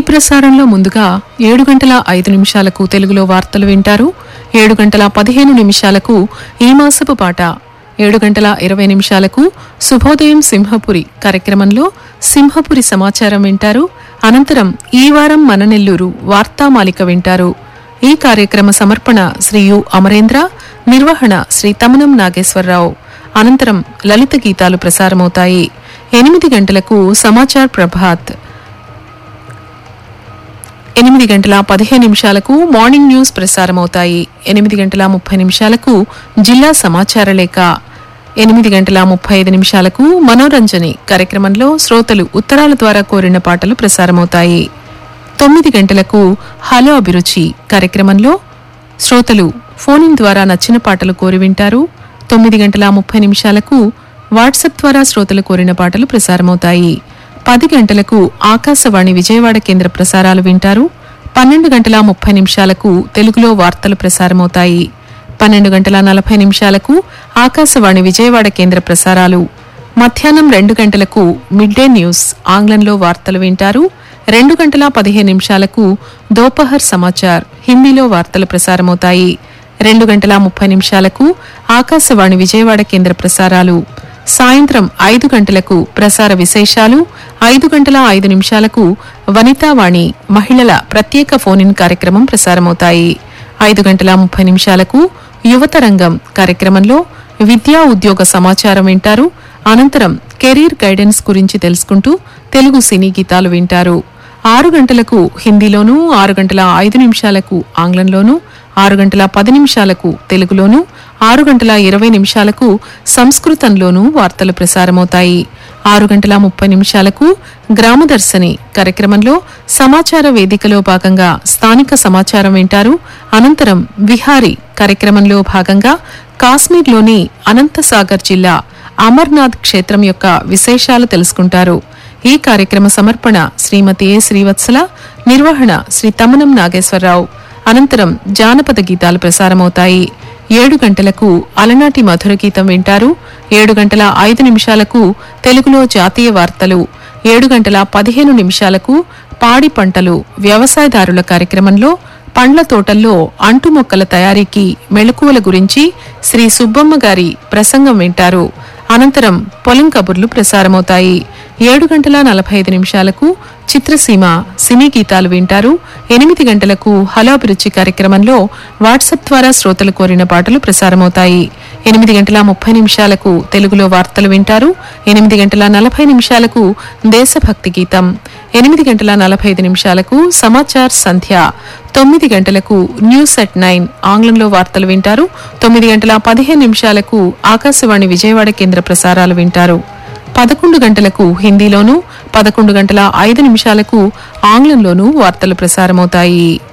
ప్రసారంలో ముందుగా ఏడు గంటల ఐదు నిమిషాలకు తెలుగులో వార్తలు వింటారు ఏడు గంటల పదిహేను నిమిషాలకు ఈ మాసపు పాట ఏడు గంటల ఇరవై నిమిషాలకు శుభోదయం సింహపురి కార్యక్రమంలో సింహపురి సమాచారం వింటారు అనంతరం ఈ వారం మన నెల్లూరు వార్తామాలిక వింటారు ఈ కార్యక్రమ సమర్పణ శ్రీ యు అమరేంద్ర నిర్వహణ శ్రీ తమనం నాగేశ్వరరావు అనంతరం లలిత గీతాలు ప్రసారమవుతాయి ఎనిమిది గంటలకు సమాచార్ ప్రభాత్ ఎనిమిది గంటల పదిహేను నిమిషాలకు మార్నింగ్ న్యూస్ ప్రసారమవుతాయి ఎనిమిది గంటల ముప్పై నిమిషాలకు జిల్లా సమాచార లేఖ ఎనిమిది గంటల ముప్పై ఐదు నిమిషాలకు మనోరంజని కార్యక్రమంలో శ్రోతలు ఉత్తరాల ద్వారా కోరిన పాటలు ప్రసారమవుతాయి తొమ్మిది గంటలకు హలో అభిరుచి కార్యక్రమంలో శ్రోతలు ఫోన్ ఇన్ ద్వారా నచ్చిన పాటలు కోరి వింటారు తొమ్మిది గంటల ముప్పై నిమిషాలకు వాట్సాప్ ద్వారా శ్రోతలు కోరిన పాటలు ప్రసారమవుతాయి పది గంటలకు ఆకాశవాణి విజయవాడ కేంద్ర ప్రసారాలు వింటారు పన్నెండు గంటల ముప్పై నిమిషాలకు తెలుగులో వార్తలు ప్రసారమవుతాయి పన్నెండు గంటల నలభై నిమిషాలకు ఆకాశవాణి విజయవాడ కేంద్ర ప్రసారాలు మధ్యాహ్నం రెండు గంటలకు మిడ్ డే న్యూస్ ఆంగ్లంలో వార్తలు వింటారు రెండు గంటల పదిహేను నిమిషాలకు దోపహర్ సమాచార్ హిందీలో వార్తలు ప్రసారమవుతాయి రెండు గంటల ముప్పై నిమిషాలకు ఆకాశవాణి విజయవాడ కేంద్ర ప్రసారాలు సాయంత్రం ఐదు గంటలకు ప్రసార విశేషాలు ఐదు గంటల ఐదు నిమిషాలకు వనితావాణి మహిళల ప్రత్యేక ఫోన్ ఇన్ కార్యక్రమం ప్రసారమవుతాయి ఐదు గంటల ముప్పై నిమిషాలకు యువతరంగం కార్యక్రమంలో విద్యా ఉద్యోగ సమాచారం వింటారు అనంతరం కెరీర్ గైడెన్స్ గురించి తెలుసుకుంటూ తెలుగు సినీ గీతాలు వింటారు ఆరు గంటలకు హిందీలోనూ ఆరు గంటల ఐదు నిమిషాలకు ఆంగ్లంలోనూ ఆరు గంటల పది నిమిషాలకు తెలుగులోనూ ఆరు గంటల ఇరవై నిమిషాలకు సంస్కృతంలోనూ వార్తలు ప్రసారమవుతాయి ఆరు గంటల ముప్పై నిమిషాలకు గ్రామదర్శిని కార్యక్రమంలో సమాచార వేదికలో భాగంగా స్థానిక సమాచారం వింటారు అనంతరం విహారీ కార్యక్రమంలో భాగంగా కాశ్మీర్లోని అనంతసాగర్ జిల్లా అమర్నాథ్ క్షేత్రం యొక్క విశేషాలు తెలుసుకుంటారు ఈ కార్యక్రమ సమర్పణ శ్రీమతి ఏ శ్రీవత్సల నిర్వహణ శ్రీ తమ్మనం నాగేశ్వరరావు అనంతరం జానపద గీతాలు ప్రసారమవుతాయి ఏడు గంటలకు అలనాటి మధుర గీతం వింటారు ఏడు గంటల ఐదు నిమిషాలకు తెలుగులో జాతీయ వార్తలు ఏడు గంటల పదిహేను నిమిషాలకు పాడి పంటలు వ్యవసాయదారుల కార్యక్రమంలో పండ్ల తోటల్లో అంటు మొక్కల తయారీకి మెళకువల గురించి శ్రీ సుబ్బమ్మ గారి ప్రసంగం వింటారు అనంతరం పొలం కబుర్లు ప్రసారమవుతాయి ఏడు గంటల నలభై ఐదు నిమిషాలకు చిత్రసీమ సినీ గీతాలు వింటారు ఎనిమిది గంటలకు హలో అభిరుచి కార్యక్రమంలో వాట్సాప్ ద్వారా శ్రోతలు కోరిన పాటలు ప్రసారమవుతాయి ఎనిమిది గంటల ముప్పై నిమిషాలకు తెలుగులో వార్తలు వింటారు ఎనిమిది గంటల నలభై నిమిషాలకు దేశభక్తి గీతం ఎనిమిది గంటల నలభై ఐదు నిమిషాలకు సమాచార్ సంధ్య తొమ్మిది గంటలకు న్యూస్ అట్ నైన్ ఆంగ్లంలో వార్తలు వింటారు తొమ్మిది గంటల పదిహేను నిమిషాలకు ఆకాశవాణి విజయవాడ కేంద్ర ప్రసారాలు వింటారు పదకొండు గంటలకు హిందీలోనూ పదకొండు గంటల ఐదు నిమిషాలకు ఆంగ్లంలోనూ వార్తలు ప్రసారమవుతాయి